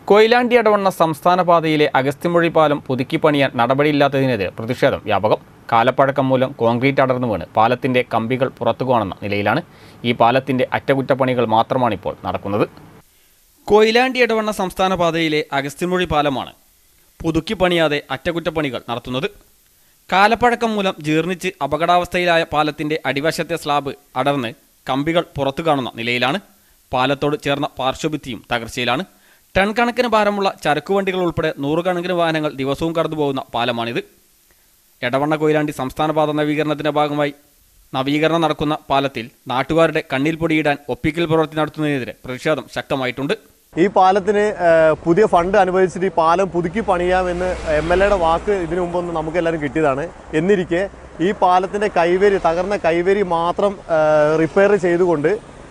കൊയിലാണ്ടി ഇടവണ്ണ സംസ്ഥാന പാതയിലെ അഗസ്ത്യമൊഴി പാലം പുതുക്കി പണിയാൻ നടപടിയില്ലാത്തതിനെതിരെ പ്രതിഷേധം വ്യാപകം കാലപ്പഴക്കം മൂലം കോൺക്രീറ്റ് അടർന്നു വീണ് പാലത്തിന്റെ കമ്പികൾ പുറത്തു കാണുന്ന നിലയിലാണ് ഈ പാലത്തിന്റെ അറ്റകുറ്റപ്പണികൾ മാത്രമാണിപ്പോൾ നടക്കുന്നത് കൊയിലാണ്ടി ഇടവണ്ണ സംസ്ഥാന പാതയിലെ അഗസ്ത്യമൊഴി പാലമാണ് പുതുക്കി പണിയാതെ അറ്റകുറ്റപ്പണികൾ നടത്തുന്നത് കാലപ്പഴക്കം മൂലം ജീർണിച്ച് അപകടാവസ്ഥയിലായ പാലത്തിന്റെ അടിവശത്തെ സ്ലാബ് അടർന്ന് കമ്പികൾ പുറത്തു കാണുന്ന നിലയിലാണ് പാലത്തോട് ചേർന്ന പാർശ്വഭിത്തിയും തകർച്ചയിലാണ് ടൺ കണക്കിന് ഭാരമുള്ള ചരക്കുവണ്ടികൾ ഉൾപ്പെടെ നൂറുകണക്കിന് വാഹനങ്ങൾ ദിവസവും കടന്നു പോകുന്ന പാലമാണിത് എടവണ്ണ കൊയിലാണ്ടി സംസ്ഥാന പാത നവീകരണത്തിന്റെ ഭാഗമായി നവീകരണം നടക്കുന്ന പാലത്തിൽ നാട്ടുകാരുടെ കണ്ണിൽ പൊടിയിടാൻ ഒപ്പിക്കൽ പ്രവൃത്തി നടത്തുന്നതിനെതിരെ പ്രതിഷേധം ശക്തമായിട്ടുണ്ട് ഈ പാലത്തിന് ഏഹ്, പുതിയ ഫണ്ട് അനുവദിച്ചിട്ട് ഈ പാലം പുതുക്കി പണിയാമെന്ന് എം എൽ എയുടെ വാക്ക് ഇതിനു മുമ്പൊന്ന് നമുക്ക് എല്ലാവരും കിട്ടിയതാണ് എന്നിരിക്കെ ഈ പാലത്തിന്റെ കൈവരി തകർന്ന കൈവരി മാത്രം റിപ്പയർ ചെയ്തുകൊണ്ട്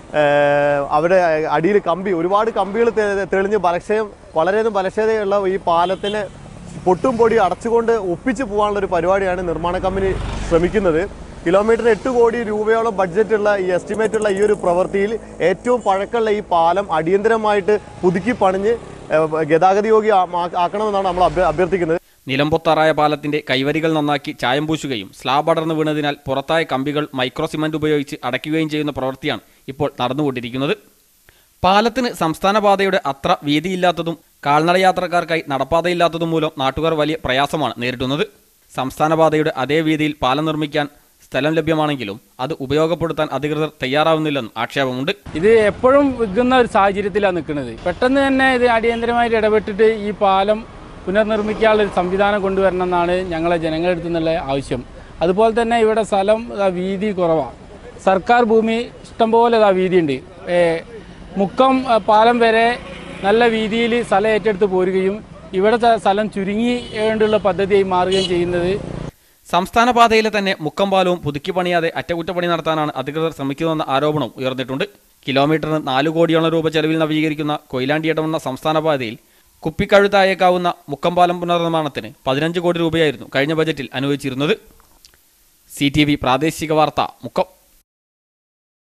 ഏഹ്, അവിടെ അടിയിൽ കമ്പി ഒരുപാട് കമ്പികൾ തെ- തെളിഞ്ഞ് ബലക്ഷയം വളരെയധികം ബലക്ഷതയുള്ള ഈ പാലത്തിന് പൊട്ടും പൊടി അടച്ചുകൊണ്ട് ഒപ്പിച്ച് പോകാനുള്ള ഒരു പരിപാടിയാണ് നിർമ്മാണ കമ്പനി ശ്രമിക്കുന്നത് കിലോമീറ്ററിന് എട്ട് കോടി രൂപയോളം ബഡ്ജറ്റുള്ള ഈ എസ്റ്റിമേറ്റ് ഉള്ള ഈ ഒരു പ്രവൃത്തിയിൽ ഏറ്റവും പഴക്കമുള്ള ഈ പാലം അടിയന്തരമായിട്ട് പുതുക്കി പണിഞ്ഞ് ഏഹ്, ഗതാഗതയോഗ്യ ആ- ആക്കണമെന്നാണ് നമ്മൾ അഭ്യ- അഭ്യർത്ഥിക്കുന്നത് നിലംപൊത്താറായ പാലത്തിന്റെ കൈവരികൾ നന്നാക്കി ചായം പൂശുകയും സ്ലാബ് അടർന്നു വീണതിനാൽ പുറത്തായ കമ്പികൾ മൈക്രോ സിമന്റ് ഉപയോഗിച്ച് അടയ്ക്കുകയും ചെയ്യുന്ന പ്രവൃത്തിയാണ് ഇപ്പോൾ നടന്നുകൊണ്ടിരിക്കുന്നത് പാലത്തിന് സംസ്ഥാന പാതയുടെ അത്ര വീതിയില്ലാത്തതും കാൽനട യാത്രക്കാർക്കായി നടപ്പാതയില്ലാത്തതും മൂലം നാട്ടുകാർ വലിയ പ്രയാസമാണ് നേരിടുന്നത് സംസ്ഥാന പാതയുടെ അതേ വീതിയിൽ പാലം നിർമ്മിക്കാൻ സ്ഥലം ലഭ്യമാണെങ്കിലും അത് ഉപയോഗപ്പെടുത്താൻ അധികൃതർ തയ്യാറാവുന്നില്ലെന്നും ആക്ഷേപമുണ്ട് ഇത് എപ്പോഴും വിൽക്കുന്ന ഒരു സാഹചര്യത്തിലാണ് നിൽക്കുന്നത് പെട്ടെന്ന് തന്നെ ഇത് അടിയന്തരമായിട്ട് ഇടപെട്ടിട്ട് ഈ പാലം പുനർനിർമ്മിക്കാനുള്ള ഒരു സംവിധാനം കൊണ്ടുവരണം എന്നാണ് ഞങ്ങളെ ജനങ്ങളുടെ അടുത്തു നിന്നുള്ള ആവശ്യം അതുപോലെ തന്നെ ഇവിടെ സ്ഥലം ഇതാ വീതി കുറവാണ് സർക്കാർ ഭൂമി ഇഷ്ടംപോലെ ഇതാ വീതിയുണ്ട് ഏ, മുക്കം ആ, പാലം വരെ നല്ല വീതിയിൽ സ്ഥലം ഏറ്റെടുത്ത് പോരുകയും ഇവിടുത്തെ സ്ഥലം ചുരുങ്ങി കൊണ്ടുള്ള പദ്ധതിയായി മാറുകയും ചെയ്യുന്നത് സംസ്ഥാന പാതയിലെ തന്നെ മുക്കം പാലവും പുതുക്കി പണിയാതെ അറ്റകുറ്റപ്പണി നടത്താനാണ് അധികൃതർ ശ്രമിക്കുന്നതെന്ന ആരോപണവും ഉയർന്നിട്ടുണ്ട് കിലോമീറ്ററിന് നാല് കോടിയോളം രൂപ ചെലവിൽ നവീകരിക്കുന്ന കൊയിലാണ്ടി ഇടവണ്ണ സംസ്ഥാന പാതയിൽ കുപ്പിക്കഴുത്തായേക്കാവുന്ന മുക്കം പാലം പുനർനിർമ്മാണത്തിന് പതിനഞ്ച് കോടി രൂപയായിരുന്നു കഴിഞ്ഞ ബജറ്റിൽ അനുവദിച്ചിരുന്നത് സി പ്രാദേശിക വാർത്ത മുക്കം